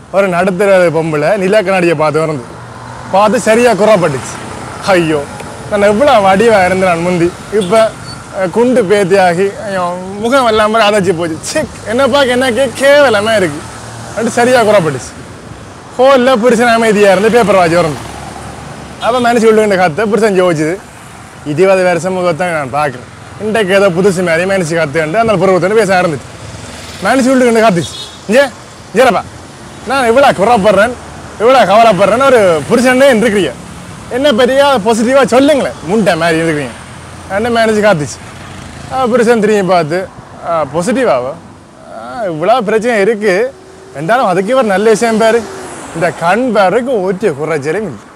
ஒரு நடுத்தர பொம்பளை நில கண்ணாடியை பார்த்து வந்து பார்த்து சரியாக குறப்பட்டுச்சு ஐயோ நான் எவ்வளோ வடிவாக இருந்தேன் நான் முந்தி இப்போ குண்டு பேத்தியாகி ஐயோ, முகம் எல்லாம் மாதிரி அதைச்சி போச்சு சிக் என்ன பார்க்க என்ன கே கேவலமாக இருக்குது அப்படி சரியாக குறப்பட்டுச்சு ஹோலில் புருஷன் அமைதியாக இருந்து பேப்பர் வாட்சி வரணும் அப்போ மனசு விழுகின்ற கத்தை புருஷன் ஜோதிச்சுது இருபது வருஷம் முகத்தான் நான் பார்க்குறேன் இன்றைக்கு ஏதோ புதுசு மாதிரி மனசு கத்துண்டு அந்த பருவத்தோடு பேச ஆரம்பிச்சு மனசு விழுகின்ற கத்துச்சு ஜே ஜேரப்பா நான் இவ்வளோ குறப்படுறேன் இவ்வளோ கவலைப்படுறேன்னு ஒரு புருஷனே இருக்கிறீங்க என்ன பெரிய பாசிட்டிவாக சொல்லுங்களேன் முண்டை மாதிரி இருக்கிறீங்க என்ன மேனேஜ் காத்துச்சு ஆ, புருஷன் திரும்பி பார்த்து பாசிட்டிவாவா இவ்வளோ பிரச்சனை இருக்குது என்றாலும் அதுக்கு ஒரு நல்ல விஷயம் பாரு இந்த கண் பாருக்கு ஒற்றை குறைச்சலும் இல்லை